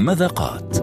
مذاقات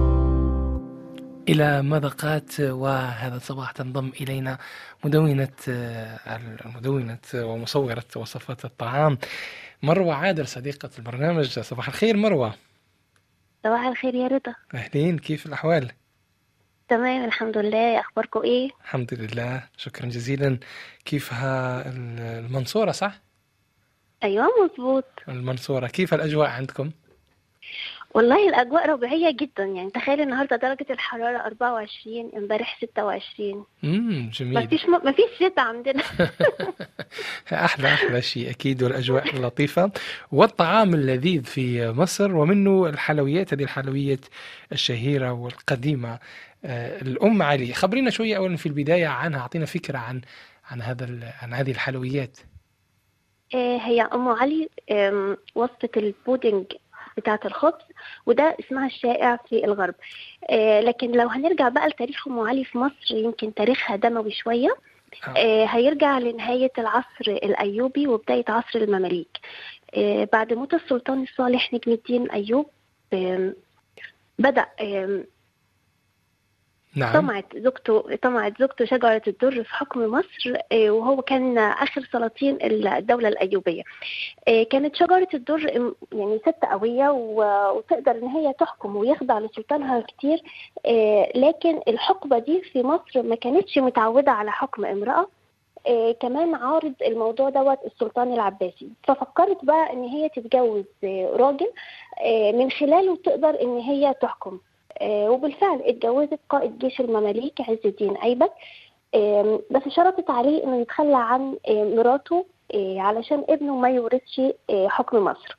إلى مذاقات وهذا الصباح تنضم إلينا مدونة مدونة ومصورة وصفات الطعام مروة عادل صديقة البرنامج صباح الخير مروة صباح الخير يا رضا أهلين كيف الأحوال؟ تمام الحمد لله أخباركم إيه؟ الحمد لله شكرا جزيلا كيفها المنصورة صح؟ أيوة مظبوط المنصورة كيف الأجواء عندكم؟ والله الأجواء ربيعية جدا يعني تخيل النهاردة درجة الحرارة 24 امبارح 26 امم جميل مفيش م... مفيش شتاء عندنا أحلى أحلى شيء أكيد والأجواء اللطيفة والطعام اللذيذ في مصر ومنه الحلويات هذه الحلويات الشهيرة والقديمة آه، الأم علي خبرينا شوية أولا في البداية عنها أعطينا فكرة عن عن هذا ال- عن هذه الحلويات آه، هي أم علي آم، وصفة البودنج بتاعة الخبز وده اسمها الشائع في الغرب آه، لكن لو هنرجع بقى لتاريخ أم علي في مصر يمكن تاريخها دموي شوية آه، هيرجع لنهاية العصر الأيوبي وبداية عصر المماليك آه، بعد موت السلطان الصالح نجم الدين أيوب آم، بدأ آم، نعم طمعت زوجته طمعت زوجته شجرة الدر في حكم مصر آه، وهو كان آخر سلاطين الدولة الأيوبية آه، كانت شجرة الدر ام- يعني ست قوية و- وتقدر إن هي تحكم ويخضع لسلطانها كتير آه، لكن الحقبة دي في مصر ما كانتش متعودة على حكم امرأة آه، كمان عارض الموضوع دوت السلطان العباسي ففكرت بقى ان هي تتجوز آه، راجل آه، من خلاله تقدر ان هي تحكم آه، وبالفعل اتجوزت قائد جيش المماليك عز الدين ايبك آم، بس شرطت عليه انه يتخلى عن آه، مراته آه، علشان ابنه ما يورثش آه، حكم مصر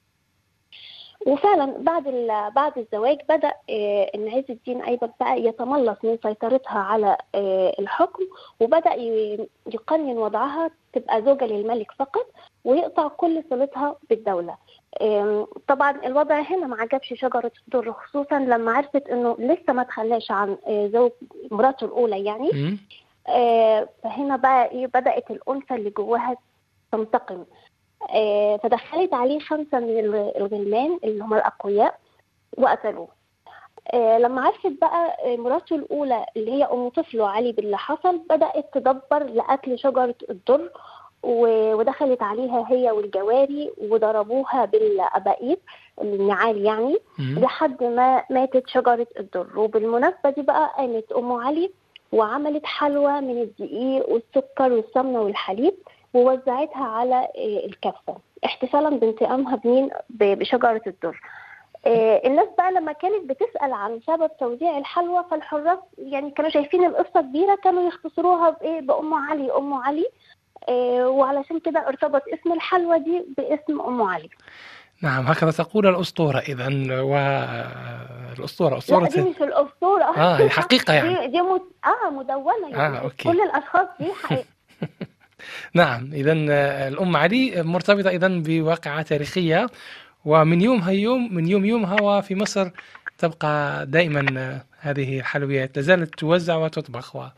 وفعلا بعد ال- بعد الزواج بدا آه، ان عز الدين ايبك بقى يتملص من سيطرتها على آه، الحكم وبدا ي- يقنن وضعها تبقى زوجه للملك فقط ويقطع كل صلتها بالدوله آم، طبعا الوضع هنا ما عجبش شجره الدر خصوصا لما عرفت انه لسه ما تخلاش عن آه، زوج مراته الاولى يعني مم. آه، فهنا بقى ايه بدأت الأنثى اللي جواها تنتقم آه، فدخلت عليه خمسة من الغ- الغلمان اللي هم الأقوياء وقتلوه آه، لما عرفت بقى آه، مراته الأولى اللي هي أم طفله علي باللي حصل بدأت تدبر لقتل شجرة الدر و- ودخلت عليها هي والجواري وضربوها بالأبائيب النعال يعني مم. لحد ما ماتت شجرة الدر وبالمناسبة دي بقى قامت أم علي وعملت حلوى من الدقيق والسكر والسمنة والحليب ووزعتها على آه، الكفة احتفالا بانتقامها بمين ب- بشجرة الدر آه، الناس بقى لما كانت بتسأل عن سبب توزيع الحلوى فالحراس يعني كانوا شايفين القصة كبيرة كانوا يختصروها بإيه بأم علي أم علي آه، وعلشان كده ارتبط اسم الحلوى دي باسم أم علي نعم هكذا تقول الأسطورة إذا والأسطورة لا أسطورة دي مش الأسطورة آه هي حقيقة يعني دي, دي مد... اه مدونة يعني آه، أوكي. كل الأشخاص دي حقيقة نعم إذا الأم علي مرتبطة إذا بواقعة تاريخية ومن يومها يوم من يوم يومها وفي مصر تبقى دائما هذه الحلويات لازالت توزع وتطبخ و...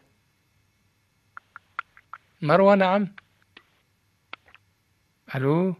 مروة نعم ألو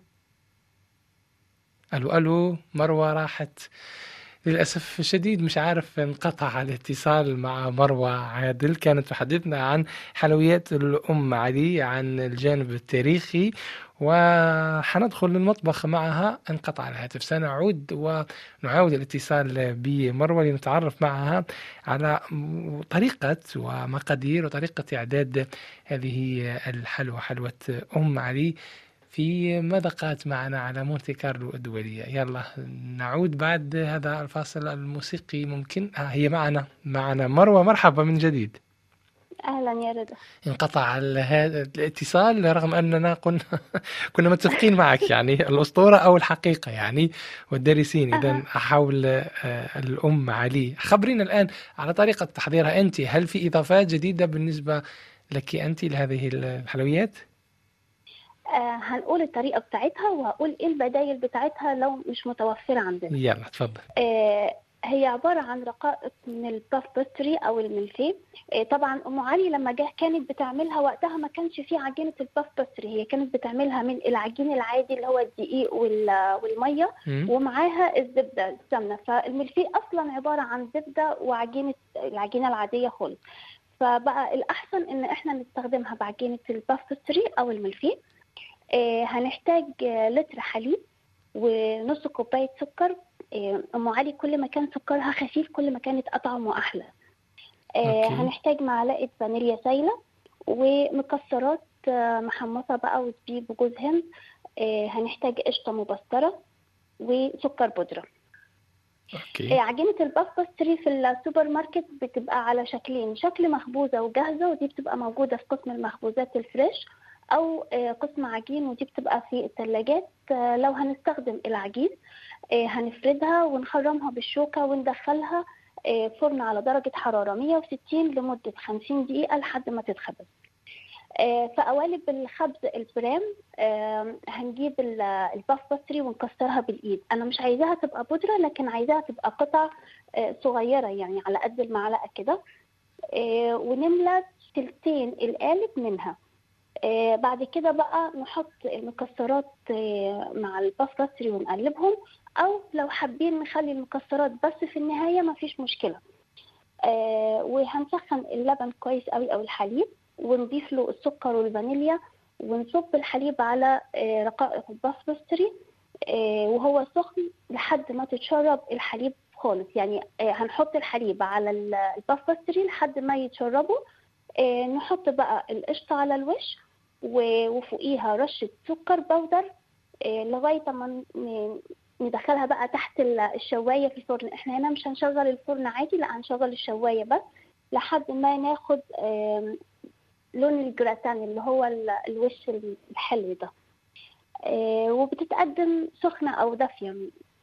ألو ألو مروة راحت للأسف الشديد مش عارف انقطع الاتصال مع مروة عادل كانت تحدثنا عن حلويات الأم علي عن الجانب التاريخي وحندخل للمطبخ معها انقطع الهاتف سنعود ونعاود الاتصال بمروة لنتعرف معها على طريقة ومقادير وطريقة إعداد هذه الحلوى حلوة أم علي في مذاقات معنا على مونتي كارلو الدولية يلا نعود بعد هذا الفاصل الموسيقي ممكن آه هي معنا معنا مروة مرحبا من جديد أهلا يا رضا انقطع ال- هذا الاتصال رغم أننا كنا كنا متفقين معك يعني الأسطورة أو الحقيقة يعني والدارسين إذا حول آه، الأم علي خبرينا الآن على طريقة تحضيرها أنت هل في إضافات جديدة بالنسبة لك أنت لهذه الحلويات؟ آه هنقول الطريقة بتاعتها وهقول ايه البدايل بتاعتها لو مش متوفرة عندنا يلا تفضل آه هي عبارة عن رقائق من الباف بستري أو الملفيه آه، طبعا أم علي لما جه كانت بتعملها وقتها ما كانش فيه عجينة الباف بستري هي كانت بتعملها من العجين العادي اللي هو الدقيق وال- والمية مم. ومعاها الزبدة السمنة فالملفيه أصلا عبارة عن زبدة وعجينة العجينة العادية خالص فبقى الأحسن إن إحنا نستخدمها بعجينة الباف بستري أو الملفيه آه، هنحتاج آه، لتر حليب ونص كوباية سكر آه، أم علي كل ما كان سكرها خفيف كل ما كانت أطعم وأحلى آه، أوكي. هنحتاج معلقة فانيليا سايلة ومكسرات آه، محمصة بقى وزبيب وجوز هند آه، هنحتاج قشطة مبسترة وسكر بودرة آه، اوكي عجينة الباف باستري في السوبر ماركت بتبقى على شكلين شكل مخبوزة وجاهزة ودي بتبقى موجودة في قسم المخبوزات الفريش أو آه، قسم عجين ودي بتبقى في الثلاجات آه، لو هنستخدم العجين آه، هنفردها ونخرمها بالشوكة وندخلها آه، فرن على درجة حرارة 160 لمدة 50 دقيقة لحد ما تتخبز آه، في قوالب الخبز البرام آه، هنجيب ال- الباف باستري ونكسرها بالايد انا مش عايزاها تبقى بودره لكن عايزاها تبقى قطع آه، صغيره يعني على قد المعلقه كده آه، ونملى تلتين القالب منها آه، بعد كده بقى نحط المكسرات آه، مع الباف باستري ونقلبهم او لو حابين نخلي المكسرات بس في النهايه مفيش مشكله آه، وهنسخن اللبن كويس قوي او الحليب ونضيف له السكر والفانيليا ونصب الحليب على آه، رقائق الباف باستري آه، وهو سخن لحد ما تتشرب الحليب خالص يعني آه، هنحط الحليب على ال- الباف باستري لحد ما يتشربوا آه، نحط بقى القشطة على الوش و- وفوقيها رشة سكر بودر آه، لغاية ما ن- ندخلها بقى تحت ال- الشواية في الفرن احنا هنا مش هنشغل الفرن عادي لا هنشغل الشواية بس لحد ما ناخد آم، لون الجراتان اللي هو ال- الوش الحلو ده آه، وبتتقدم سخنة أو دافية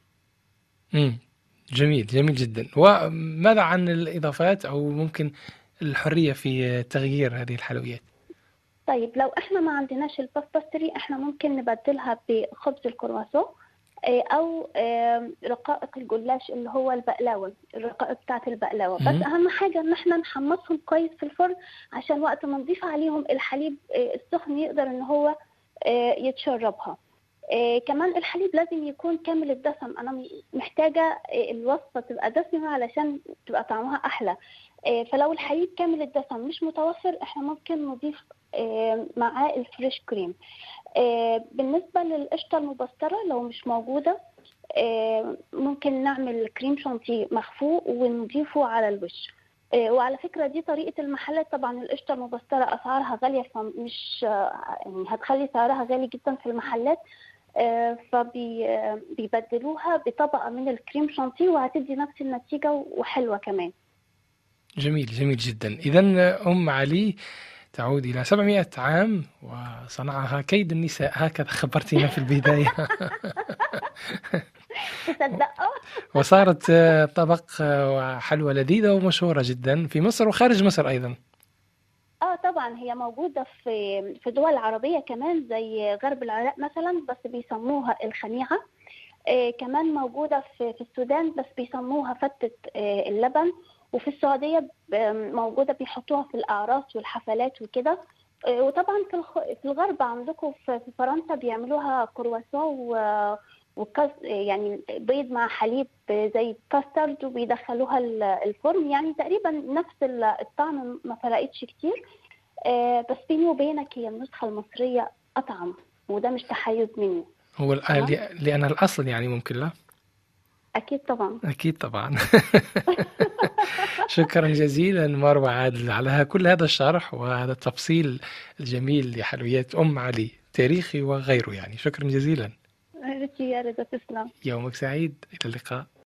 مم. جميل جميل جدا وماذا عن الإضافات أو ممكن الحرية في تغيير هذه الحلويات طيب لو احنا ما عندناش الباف باستري احنا ممكن نبدلها بخبز الكرواسون آه، او آم، رقائق الجلاش اللي هو البقلاوه الرقائق بتاعه البقلاوه بس مم. اهم حاجه ان احنا نحمصهم كويس في الفرن عشان وقت ما نضيف عليهم الحليب آه، السخن يقدر ان هو آه، يتشربها آه، كمان الحليب لازم يكون كامل الدسم انا م- محتاجه آه، الوصفه تبقى دسمه علشان تبقى طعمها احلى آه، فلو الحليب كامل الدسم مش متوفر احنا ممكن نضيف آه، معاه الفريش كريم آه، بالنسبة للقشطة المبسترة لو مش موجودة آه، ممكن نعمل كريم شانتيه مخفوق ونضيفه على الوش آه، وعلى فكرة دي طريقة المحلات طبعا القشطة المبسترة أسعارها غالية فمش آه، يعني هتخلي سعرها غالي جدا في المحلات فبيبدلوها بطبقة من الكريم شانتيه وهتدي نفس النتيجة وحلوة كمان جميل جميل جدا إذا أم علي تعود إلى 700 عام وصنعها كيد النساء هكذا خبرتينا في البداية تصدقوا وصارت آه، طبق آه، وحلوى لذيذة ومشهورة جدا في مصر وخارج مصر أيضا اه طبعا هي موجودة في في دول عربية كمان زي غرب العراق مثلا بس بيسموها الخميعة آه كمان موجودة في, في السودان بس بيسموها فتة آه اللبن وفي السعودية ب- موجودة بيحطوها في الأعراس والحفلات وكده آه وطبعا في, الخ... في الغرب عندكم في, في فرنسا بيعملوها كرواسون و... وكاس يعني بيض مع حليب زي كاسترد وبيدخلوها ال- الفرن يعني تقريبا نفس ال- الطعم ما فرقتش كتير آه، بس بيني وبينك هي النسخة المصرية أطعم وده مش تحيز مني هو ال- آه. ل- لأن الأصل يعني ممكن لا أكيد طبعا أكيد طبعا شكرا جزيلا مروة عادل على كل هذا الشرح وهذا التفصيل الجميل لحلويات أم علي تاريخي وغيره يعني شكرا جزيلا رجي يا رضا تسلم يومك سعيد إلى اللقاء